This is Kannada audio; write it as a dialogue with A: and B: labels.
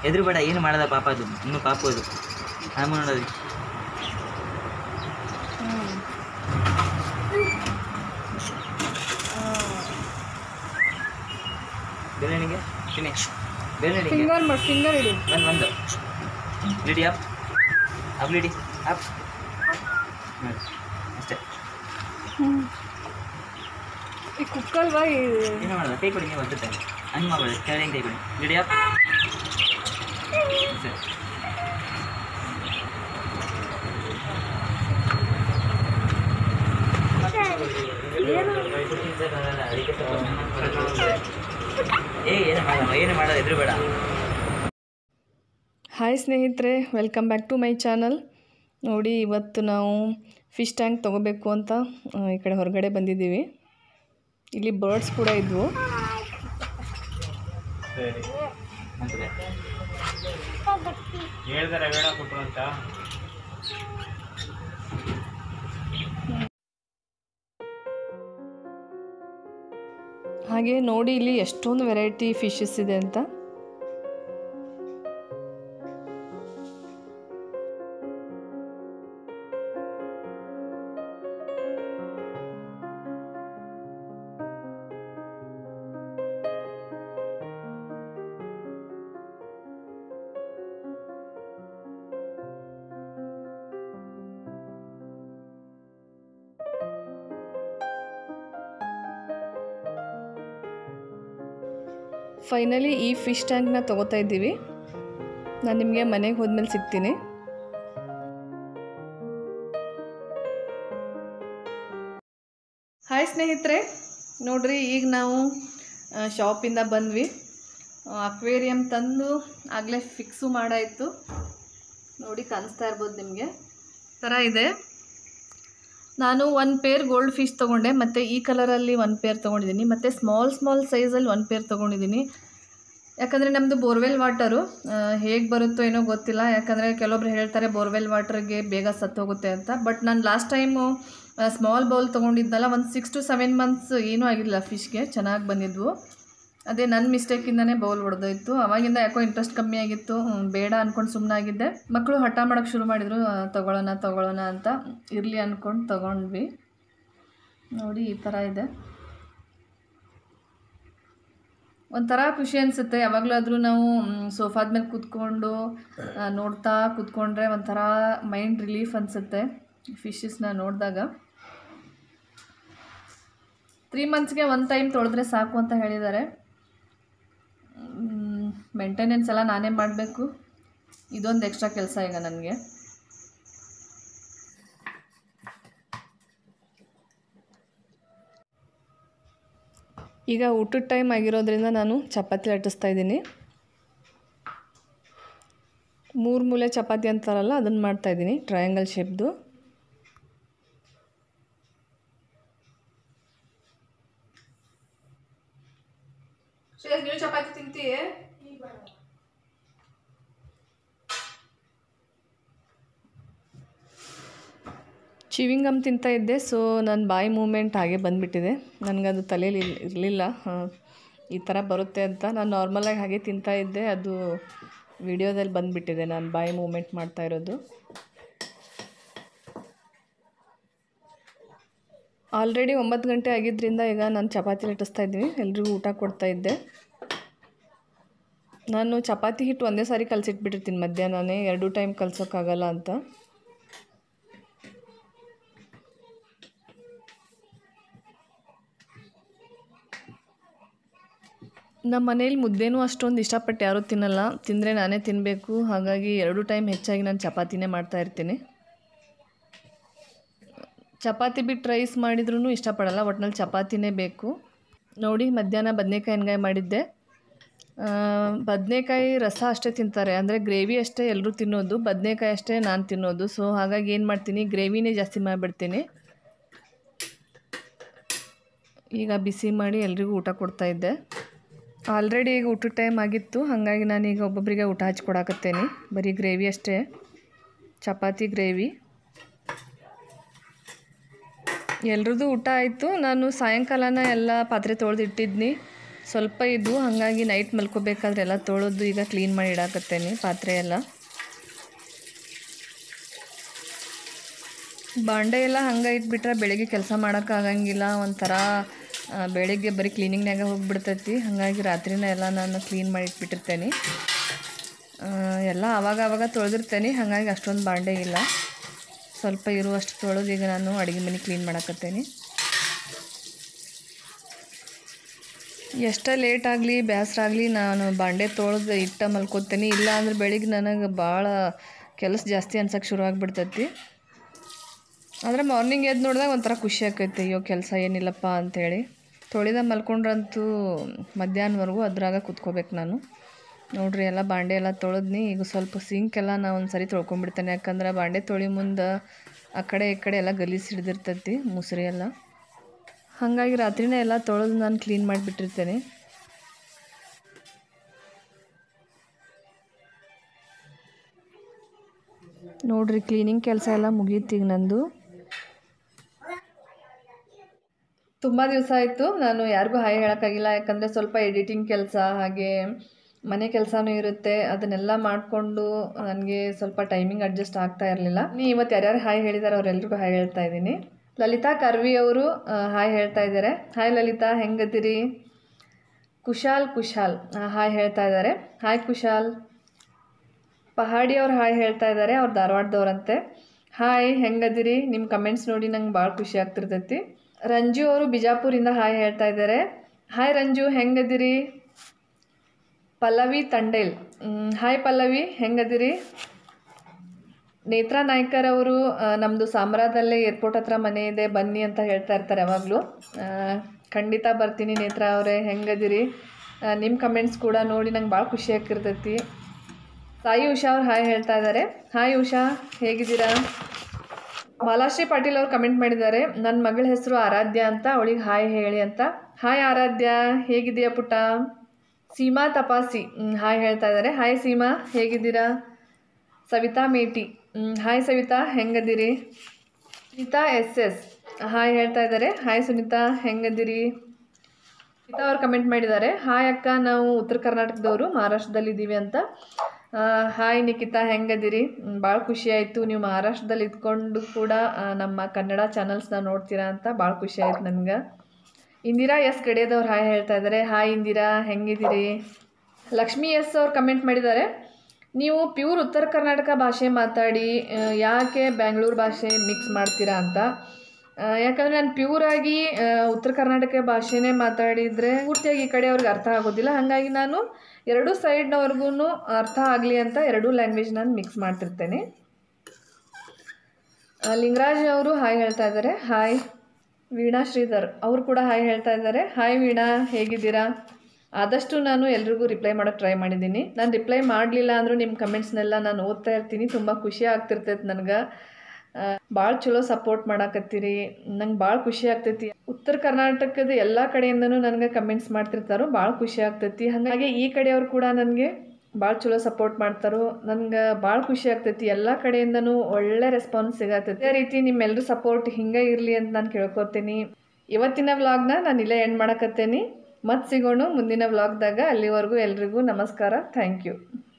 A: ಎದುರು ಬೇಡ ಏನು ಮಾಡದ ಪಾಪ ಅದು ಇನ್ನು ಪಾಪ ಅದು ಆಮ ನೋಡೋದು ಬೆರಳಿಗೆ ಚಿನಿ ಬೆರಳಿಗೆ
B: ಫಿಂಗರ್ ಮಾಡಿ ಫಿಂಗರ್ ಇಡಿ
A: ಒಂದು ಒಂದು ಲಿಡಿ ಅಪ್ ಅಪ್ ಲಿಡಿ ಅಪ್ ನೋಡಿ ಅಷ್ಟೇ
B: ಈ ಕುಕ್ಕಲ್ವಾ ಈ
A: ಏನು ಮಾಡೋದು ಕೈ ಕೊಡಿ ನೀವು ಒದ್ದುತ್ತೆ ಹಂಗೆ ಮಾಡ್ಬೇಡಿ ಕೆಳಗೆ ಕೈ ಕೊಡಿ ಲಿಡಿ ಅಪ್ ಅಷ್ಟೇ ಏ ಏನು ಮಾಡಲ್ಲ ಏನು ಮಾಡೋದು ಎದುರು ಬೇಡ
B: ಹಾಯ್ ಸ್ನೇಹಿತರೆ welcome back to my channel ನೋಡಿ ಇವತ್ತು ನಾವು ಫಿಶ್ ಟ್ಯಾಂಕ್ ತೊಗೋಬೇಕು ಅಂತ ಆ, ಈ ಕಡೆ ಹೊರಗಡೆ ಬಂದಿದ್ದೀವಿ ಇಲ್ಲಿ ಬರ್ಡ್ಸ್ ಕೂಡ ಇದ್ವು
A: ಅಂತದೆ
C: ಹೇಳ್ದಾರೆ ಬೇಡ ಕೊಟ್ರು ಅಂತ
B: ಹಾಗೆ ನೋಡಿ ಇಲ್ಲಿ ಎಷ್ಟೊಂದು ವೆರೈಟಿ ಫಿಶಸ್ ಇದೆ ಅಂತ ಫೈನಲಿ ಈ ಫಿಶ್ ಟ್ಯಾಂಕ್ನ ತೊಗೋತಾ ಇದ್ದೀವಿ ನಾನು ನಿಮಗೆ ಮನೆಗೆ ಹೋದ್ಮೇಲೆ ಸಿಗ್ತೀನಿ ಹಾಯ್ ಸ್ನೇಹಿತರೆ ನೋಡ್ರಿ ಈಗ ನಾವು ಶಾಪಿಂದ ಬಂದ್ವಿ ಅಕ್ವೇರಿಯಂ ತಂದು ಆಗಲೇ ಫಿಕ್ಸು ಮಾಡಾಯಿತು ನೋಡಿ ಕಾಣಿಸ್ತಾ ಇರ್ಬೋದು ನಿಮಗೆ ಥರ ಇದೆ ನಾನು ಒನ್ ಪೇರ್ ಗೋಲ್ಡ್ ಫಿಶ್ ತೊಗೊಂಡೆ ಮತ್ತು ಈ ಕಲರಲ್ಲಿ ಒನ್ ಪೇರ್ ತೊಗೊಂಡಿದ್ದೀನಿ ಮತ್ತು ಸ್ಮಾಲ್ ಸ್ಮಾಲ್ ಸೈಜಲ್ಲಿ ಒನ್ ಪೇರ್ ತೊಗೊಂಡಿದ್ದೀನಿ ಯಾಕಂದರೆ ನಮ್ಮದು ಬೋರ್ವೆಲ್ ವಾಟರು ಹೇಗೆ ಬರುತ್ತೋ ಏನೋ ಗೊತ್ತಿಲ್ಲ ಯಾಕಂದರೆ ಕೆಲವೊಬ್ರು ಹೇಳ್ತಾರೆ ಬೋರ್ವೆಲ್ ವಾಟರ್ಗೆ ಬೇಗ ಸತ್ತೋಗುತ್ತೆ ಅಂತ ಬಟ್ ನಾನು ಲಾಸ್ಟ್ ಟೈಮು ಸ್ಮಾಲ್ ಬೌಲ್ ತೊಗೊಂಡಿದ್ನಲ್ಲ ಒಂದು ಸಿಕ್ಸ್ ಟು ಸೆವೆನ್ ಮಂತ್ಸ್ ಏನೂ ಆಗಿಲ್ಲ ಫಿಶ್ಗೆ ಚೆನ್ನಾಗಿ ಬಂದಿದ್ವು ಅದೇ ನನ್ನ ಮಿಸ್ಟೇಕಿಂದನೇ ಬೌಲ್ ಹೊಡೆದೋಯ್ತು ಅವಾಗಿಂದ ಯಾಕೋ ಇಂಟ್ರೆಸ್ಟ್ ಕಮ್ಮಿ ಆಗಿತ್ತು ಹ್ಮ್, ಬೇಡ ಅಂದ್ಕೊಂಡು ಸುಮ್ಮನಾಗಿದ್ದೆ ಮಕ್ಕಳು ಹಠ ಮಾಡೋಕ್ಕೆ ಶುರು ಮಾಡಿದರು ಆ, ತಗೊಳ್ಳೋಣ ತಗೊಳ್ಳೋಣ ಅಂತ ಇರಲಿ ಅಂದ್ಕೊಂಡು ತಗೊಂಡ್ವಿ ನೋಡಿ ಈ ಥರ ಇದೆ ಒಂಥರ ಖುಷಿ ಅನಿಸುತ್ತೆ ಯಾವಾಗಲಾದರೂ ನಾವು ಸೋಫಾದ ಮೇಲೆ ಕೂತ್ಕೊಂಡು ಆ, ನೋಡ್ತಾ ಕೂತ್ಕೊಂಡ್ರೆ ಒಂಥರ ಮೈಂಡ್ ರಿಲೀಫ್ ಅನಿಸುತ್ತೆ ಫಿಶಸ್ನ ನೋಡಿದಾಗ ತ್ರೀ ಮಂತ್ಸ್ಗೆ ಒನ್ ಟೈಮ್ ತೊಳೆದ್ರೆ ಸಾಕು ಅಂತ ಹೇಳಿದ್ದಾರೆ ಮೇಂಟೆನೆನ್ಸ್ ಎಲ್ಲ ನಾನೇ ಮಾಡಬೇಕು ಇದೊಂದು ಎಕ್ಸ್ಟ್ರಾ ಕೆಲಸ ಈಗ ನನಗೆ ಈಗ ಊಟದ ಟೈಮ್ ಆಗಿರೋದ್ರಿಂದ ನಾನು ಚಪಾತಿ ಲಟ್ಟಿಸ್ತಾ ಇದ್ದೀನಿ ಮೂರು ಮೂಲೆ ಚಪಾತಿ ಅಂತಾರಲ್ಲ ಅದನ್ನು ಮಾಡ್ತಾಯಿದ್ದೀನಿ ಟ್ರಯಾಂಗಲ್ ಶೇಪ್ದು ನೀವು ಚಪಾತಿ ತಿಂತೀಯೇ ಚಿವಿಂಗ್ ಗಮ್ ತಿಂತಾ ಇದ್ದೆ ಸೊ ನನ್ನ ಬಾಯಿ ಮೂಮೆಂಟ್ ಹಾಗೆ ಬಂದುಬಿಟ್ಟಿದೆ ನನಗದು ತಲೆಯಲ್ಲಿ ಇರಲಿಲ್ಲ ಈ ಥರ ಬರುತ್ತೆ ಅಂತ ನಾನು ನಾರ್ಮಲಾಗಿ ಹಾಗೆ ತಿಂತಾ ಇದ್ದೆ ಅದು ವಿಡಿಯೋದಲ್ಲಿ ಬಂದುಬಿಟ್ಟಿದೆ ನಾನು ಬಾಯಿ ಮೂಮೆಂಟ್ ಮಾಡ್ತಾ ಇರೋದು ಆಲ್ರೆಡಿ ಒಂಬತ್ತು ಗಂಟೆ ಆಗಿದ್ದರಿಂದ ಈಗ ನಾನು ಚಪಾತಿ ಲಟ್ಟಿಸ್ತಾ ಇದ್ದೀನಿ ಎಲ್ರಿಗೂ ಊಟ ಕೊಡ್ತಾ ಇದ್ದೆ ನಾನು ಚಪಾತಿ ಹಿಟ್ಟು ಒಂದೇ ಸಾರಿ ಕಲಸಿಟ್ಬಿಟ್ಟಿರ್ತೀನಿ ಮಧ್ಯಾಹ್ನನೇ ಎರಡು ಟೈಮ್ ಕಲ್ಸೋಕ್ಕಾಗಲ್ಲ ಅಂತ ನಮ್ಮ ಮನೇಲಿ ಮುದ್ದೆನೂ ಅಷ್ಟೊಂದು ಇಷ್ಟಪಟ್ಟು ಯಾರೂ ತಿನ್ನಲ್ಲ ತಿಂದರೆ ನಾನೇ ತಿನ್ನಬೇಕು ಹಾಗಾಗಿ ಎರಡು ಟೈಮ್ ಹೆಚ್ಚಾಗಿ ನಾನು ಚಪಾತಿನೇ ಮಾಡ್ತಾ ಇರ್ತೀನಿ ಚಪಾತಿ ಬಿಟ್ಟು ರೈಸ್ ಮಾಡಿದ್ರೂ ಇಷ್ಟಪಡಲ್ಲ ಒಟ್ನಲ್ಲಿ ಚಪಾತಿನೇ ಬೇಕು ನೋಡಿ ಮಧ್ಯಾಹ್ನ ಬದನೇಕಾಯಿ ಎಣ್ಗಾಯಿ ಮಾಡಿದ್ದೆ ಬದನೇಕಾಯಿ ರಸ ಅಷ್ಟೇ ತಿಂತಾರೆ ಅಂದರೆ ಗ್ರೇವಿ ಅಷ್ಟೇ ಎಲ್ಲರೂ ತಿನ್ನೋದು ಬದನೇಕಾಯಿ ಅಷ್ಟೇ ನಾನು ತಿನ್ನೋದು ಸೊ ಹಾಗಾಗಿ ಏನು ಮಾಡ್ತೀನಿ ಗ್ರೇವಿನೇ ಜಾಸ್ತಿ ಮಾಡಿಬಿಡ್ತೀನಿ ಈಗ ಬಿಸಿ ಮಾಡಿ ಎಲ್ರಿಗೂ ಊಟ ಕೊಡ್ತಾ ಇದ್ದೆ ಆಲ್ರೆಡಿ ಈಗ ಊಟದ ಟೈಮ್ ಆಗಿತ್ತು ಹಾಗಾಗಿ ನಾನೀಗ ಒಬ್ಬೊಬ್ಬರಿಗೆ ಊಟ ಹಚ್ಕೊಡಾಕತ್ತೇನೆ ಬರೀ ಗ್ರೇವಿ ಅಷ್ಟೇ ಚಪಾತಿ ಗ್ರೇವಿ ಎಲ್ರದ್ದು ಊಟ ಆಯಿತು ನಾನು ಸಾಯಂಕಾಲನ ಎಲ್ಲ ಪಾತ್ರೆ ತೊಳೆದು ಇಟ್ಟಿದ್ನಿ ಸ್ವಲ್ಪ ಇದ್ವು ಹಾಗಾಗಿ ನೈಟ್ ಮಲ್ಕೋಬೇಕಾದ್ರೆ ಎಲ್ಲ ತೊಳೆದು ಈಗ ಕ್ಲೀನ್ ಮಾಡಿ ಇಡಾಕತ್ತೇನೆ ಪಾತ್ರೆ ಎಲ್ಲ ಬಾಂಡೆ ಎಲ್ಲ ಹಂಗೆ ಇಟ್ಬಿಟ್ರೆ ಬೆಳಿಗ್ಗೆ ಕೆಲಸ ಮಾಡೋಕ್ಕಾಗಂಗಿಲ್ಲ ಒಂಥರ ಆ, ಬೆಳಿಗ್ಗೆ ಬರೀ ಕ್ಲೀನಿಂಗ್ನಾಗ ಹೋಗ್ಬಿಡ್ತೈತಿ ಹಾಗಾಗಿ ರಾತ್ರಿನ ಎಲ್ಲ ನಾನು ಕ್ಲೀನ್ ಮಾಡಿ ಇಟ್ಬಿಟ್ಟಿರ್ತೇನೆ ಆ, ಎಲ್ಲ ಆವಾಗ ಆವಾಗ ತೊಳೆದಿರ್ತೇನೆ ಹಾಗಾಗಿ ಅಷ್ಟೊಂದು ಬಾಂಡೆ ಇಲ್ಲ ಸ್ವಲ್ಪ ಇರುವಷ್ಟು ತೊಳೆದು ಈಗ ನಾನು ಅಡುಗೆ ಮನೆ ಕ್ಲೀನ್ ಮಾಡಕತ್ತೇನೆ ಎಷ್ಟೇ ಲೇಟ್ ಆಗಲಿ ಬೇಸರ ಆಗಲಿ ನಾನು ಬಾಂಡೆ ತೊಳೆದು ಇಟ್ಟ ಮಲ್ಕೋತೀನಿ ಇಲ್ಲ ಅಂದ್ರೆ ಬೆಳಿಗ್ಗೆ ನನಗೆ ಭಾಳ ಕೆಲಸ ಜಾಸ್ತಿ ಅನ್ಸಕ್ಕೆ ಶುರು ಆಗಿಬಿಡ್ತೈತಿ ಆದರೆ ಮಾರ್ನಿಂಗ್ ಎದ್ದು ನೋಡಿದಾಗ ಒಂಥರ ಖುಷಿ ಆಕೈತಿ ಅಯ್ಯೋ ಕೆಲಸ ಏನಿಲ್ಲಪ್ಪ ಅಂಥೇಳಿ ತೊಳೆದ ಮಲ್ಕೊಂಡ್ರಂತೂ ಮಧ್ಯಾಹ್ನವರೆಗೂ ಅದ್ರಾಗ ಕುತ್ಕೋಬೇಕು ನಾನು ನೋಡ್ರಿ ಎಲ್ಲ ಬಾಂಡೆ ಎಲ್ಲ ತೊಳೆದ್ನಿ ಈಗ ಸ್ವಲ್ಪ ಸಿಂಕ್ ಎಲ್ಲ ನಾ ಒಂದು ಸರಿ ತೊಳ್ಕೊಂಡ್ಬಿಡ್ತೇನೆ ಯಾಕಂದ್ರೆ ಬಾಂಡೆ ತೊಳಿ ಮುಂದೆ ಆ ಕಡೆ ಈ ಕಡೆ ಎಲ್ಲ ಗಲೀಜು ಹಿಡ್ದಿರ್ತೈತಿ ಮುಸ್ರಿ ಎಲ್ಲ ಹಾಗಾಗಿ ರಾತ್ರಿನೇ ಎಲ್ಲ ತೊಳೆದು ನಾನು ಕ್ಲೀನ್ ಮಾಡಿಬಿಟ್ಟಿರ್ತೇನೆ ನೋಡ್ರಿ ಕ್ಲೀನಿಂಗ್ ಕೆಲಸ ಎಲ್ಲ ಮುಗೀತು ಈಗ ನಂದು ತುಂಬ ದಿವಸ ಆಯಿತು ನಾನು ಯಾರಿಗೂ ಹಾಯ್ ಹೇಳೋಕ್ಕಾಗಿಲ್ಲ ಯಾಕಂದರೆ ಸ್ವಲ್ಪ ಎಡಿಟಿಂಗ್ ಕೆಲಸ ಹಾಗೆ ಮನೆ ಕೆಲಸನೂ ಇರುತ್ತೆ ಅದನ್ನೆಲ್ಲ ಮಾಡಿಕೊಂಡು ನನಗೆ ಸ್ವಲ್ಪ ಟೈಮಿಂಗ್ ಅಡ್ಜಸ್ಟ್ ಆಗ್ತಾ ಇರಲಿಲ್ಲ ನೀ ಇವತ್ತು ಯಾರ್ಯಾರು ಹಾಯ್ ಹೇಳಿದಾರೆ ಅವರೆಲ್ರಿಗೂ ಹಾಯ್ ಹೇಳ್ತಾ ಇದ್ದೀನಿ ಲಲಿತಾ ಕರ್ವಿ ಅವರು ಹಾಯ್ ಹೇಳ್ತಾ ಇದ್ದಾರೆ ಹಾಯ್ ಲಲಿತಾ ಹೆಂಗದಿರಿ ಕುಶಾಲ್ ಕುಶಾಲ್ ಹಾಯ್ ಹೇಳ್ತಾ ಇದ್ದಾರೆ ಹಾಯ್ ಕುಶಾಲ್ ಪಹಾಡಿ ಅವ್ರು ಹಾಯ್ ಹೇಳ್ತಾ ಇದ್ದಾರೆ ಅವ್ರು ಧಾರವಾಡದವ್ರಂತೆ ಹಾಯ್ ಹೆಂಗದಿರಿ ನಿಮ್ಮ ಕಮೆಂಟ್ಸ್ ನೋಡಿ ನಂಗೆ ಭಾಳ ಖುಷಿ ಆಗ್ತಿರ್ತೈತಿ ರಂಜು ಅವರು ಬಿಜಾಪುರಿಂದ ಹಾಯ್ ಹೇಳ್ತಾ ಇದ್ದಾರೆ ಹಾಯ್ ರಂಜು ಹೆಂಗದಿರಿ ಪಲ್ಲವಿ ತಂಡೇಲ್ ಮ್, ಹಾಯ್ ಪಲ್ಲವಿ ಹೆಂಗದಿರಿ ನೇತ್ರಾ ನಾಯ್ಕರ್ ಅವರು ನಮ್ಮದು ಸಾಮ್ರಾದಲ್ಲೇ ಏರ್ಪೋರ್ಟ್ ಹತ್ರ ಮನೆ ಇದೆ ಬನ್ನಿ ಅಂತ ಹೇಳ್ತಾ ಇರ್ತಾರೆ ಯಾವಾಗಲೂ ಖಂಡಿತ ಬರ್ತೀನಿ ನೇತ್ರಾ ಅವರೇ ಹೆಂಗದಿರಿ ನಿಮ್ಮ ಕಮೆಂಟ್ಸ್ ಕೂಡ ನೋಡಿ ನಂಗೆ ಭಾಳ ಖುಷಿ ಆಗ್ತಿರ್ತೈತಿ ಸಾಯಿ ಉಷಾ ಅವ್ರು ಹಾಯ್ ಹೇಳ್ತಾ ಇದ್ದಾರೆ ಹಾಯ್ ಉಷಾ ಹೇಗಿದ್ದೀರಾ ಮಾಲಾಶ್ರೀ ಪಾಟೀಲ್ ಅವ್ರು ಕಮೆಂಟ್ ಮಾಡಿದ್ದಾರೆ ನನ್ನ ಮಗಳ ಹೆಸರು ಆರಾಧ್ಯ ಅಂತ ಅವಳಿಗೆ ಹಾಯ್ ಹೇಳಿ ಅಂತ ಹಾಯ್ ಆರಾಧ್ಯ ಹೇಗಿದೆಯಾ ಪುಟ್ಟ ಸೀಮಾ ತಪಾಸಿ ಹ್ಮ್, ಹಾಯ್ ಹೇಳ್ತಾ ಇದ್ದಾರೆ ಹಾಯ್ ಸೀಮಾ ಹೇಗಿದ್ದೀರಾ ಸವಿತಾ ಮೇಟಿ ಹ್ಮ್, ಹಾಯ್ ಸವಿತಾ ಹೆಂಗದಿರಿ ಸುನಿತಾ ಎಸ್ ಎಸ್ ಹಾಯ್ ಹೇಳ್ತಾ ಇದ್ದಾರೆ ಹಾಯ್ ಸುನಿತಾ ಹೆಂಗದಿರಿ ಸುನಿತಾ ಅವ್ರು ಕಮೆಂಟ್ ಮಾಡಿದ್ದಾರೆ ಹಾಯ್ ಅಕ್ಕ ನಾವು ಉತ್ತರ ಕರ್ನಾಟಕದವರು ಮಹಾರಾಷ್ಟ್ರದಲ್ಲಿ ಇದ್ದೀವಿ ಅಂತ ಆ, ಹಾಯ್ ನಿಖಿತಾ ಹೆಂಗದಿರಿ ಭಾಳ ಖುಷಿ ಆಯಿತು ನೀವು ಮಹಾರಾಷ್ಟ್ರದಲ್ಲಿ ಇದ್ಕೊಂಡು ಕೂಡ ಆ, ನಮ್ಮ ಕನ್ನಡ ಚಾನಲ್ಸ್ನ ನೋಡ್ತೀರಾ ಅಂತ ಭಾಳ ಖುಷಿ ಆಯ್ತು ನನಗೆ ಇಂದಿರಾ ಎಸ್ ಗಡಿಯದವ್ರು ಹಾಯ್ ಹೇಳ್ತಾ ಇದ್ದಾರೆ ಹಾಯ್ ಇಂದಿರಾ ಹೆಂಗಿದ್ದೀರಿ ಲಕ್ಷ್ಮಿ ಎಸ್ ಅವ್ರು ಕಮೆಂಟ್ ಮಾಡಿದ್ದಾರೆ ನೀವು ಪ್ಯೂರ್ ಉತ್ತರ ಕರ್ನಾಟಕ ಭಾಷೆ ಮಾತಾಡಿ ಆ, ಯಾಕೆ ಬ್ಯಾಂಗ್ಳೂರು ಭಾಷೆ ಮಿಕ್ಸ್ ಮಾಡ್ತೀರಾ ಅಂತ ಆ, ಯಾಕಂದರೆ ನಾನು ಪ್ಯೂರಾಗಿ ಉತ್ತರ ಕರ್ನಾಟಕ ಭಾಷೆನೇ ಮಾತಾಡಿದರೆ ಪೂರ್ತಿಯಾಗಿ ಈ ಕಡೆ ಅವ್ರಿಗೆ ಅರ್ಥ ಆಗೋದಿಲ್ಲ ಹಾಗಾಗಿ ನಾನು ಎರಡೂ ಸೈಡ್ನವ್ರಿಗೂ ಅರ್ಥ ಆಗಲಿ ಅಂತ ಎರಡೂ ಲ್ಯಾಂಗ್ವೇಜ್ ನಾನು ಮಿಕ್ಸ್ ಮಾಡ್ತಿರ್ತೇನೆ ಆ, ಲಿಂಗರಾಜ್ ಅವರು ಹಾಯ್ ಹೇಳ್ತಾ ಇದ್ದಾರೆ ಹಾಯ್ ವೀಣಾ ಶ್ರೀಧರ್ ಅವರು ಕೂಡ ಹಾಯ್ ಹೇಳ್ತಾ ಇದ್ದಾರೆ ಹಾಯ್ ವೀಣಾ ಹೇಗಿದ್ದೀರಾ ಆದಷ್ಟು ನಾನು ಎಲ್ರಿಗೂ ರಿಪ್ಲೈ ಮಾಡೋಕ್ಕೆ ಟ್ರೈ ಮಾಡಿದ್ದೀನಿ ನಾನು ರಿಪ್ಲೈ ಮಾಡಲಿಲ್ಲ ಅಂದರೂ ನಿಮ್ಮ ಕಮೆಂಟ್ಸ್ನೆಲ್ಲ ನಾನು ಓದ್ತಾ ಇರ್ತೀನಿ ತುಂಬ ಖುಷಿ ಆಗ್ತಿರ್ತೈತೆ ನನಗೆ ಭಾಳ ಚಲೋ ಸಪೋರ್ಟ್ ಮಾಡಾಕತ್ತೀರಿ ನಂಗೆ ಭಾಳ ಖುಷಿ ಆಗ್ತೈತಿ ಉತ್ತರ ಕರ್ನಾಟಕದ ಎಲ್ಲ ಕಡೆಯಿಂದನೂ ನನಗೆ ಕಮೆಂಟ್ಸ್ ಮಾಡ್ತಿರ್ತಾರೋ ಭಾಳ ಖುಷಿ ಆಗ್ತೈತಿ ಹಾಗಾಗಿ ಈ ಕಡೆಯವ್ರು ಕೂಡ ನನಗೆ ಭಾಳ ಚಲೋ ಸಪೋರ್ಟ್ ಮಾಡ್ತಾರೋ ನನಗೆ ಭಾಳ ಖುಷಿ ಆಗ್ತೈತಿ ಎಲ್ಲ ಕಡೆಯಿಂದನೂ ಒಳ್ಳೆ ರೆಸ್ಪಾನ್ಸ್ ಸಿಗತ್ತೈತಿ ಅದೇ ರೀತಿ ನಿಮ್ಮೆಲ್ಲರೂ ಸಪೋರ್ಟ್ ಹಿಂಗೆ ಇರಲಿ ಅಂತ ನಾನು ಕೇಳ್ಕೊತೀನಿ ಇವತ್ತಿನ ವ್ಲಾಗ್ನ ನಾನು ಇಲ್ಲೇ ಎಂಡ್ ಮಾಡಕತ್ತೇನಿ ಮತ್ತೆ ಸಿಗೋಣ ಮುಂದಿನ ವ್ಲಾಗ್ದಾಗ ಅಲ್ಲಿವರೆಗೂ ಎಲ್ರಿಗೂ ನಮಸ್ಕಾರ ಥ್ಯಾಂಕ್ ಯು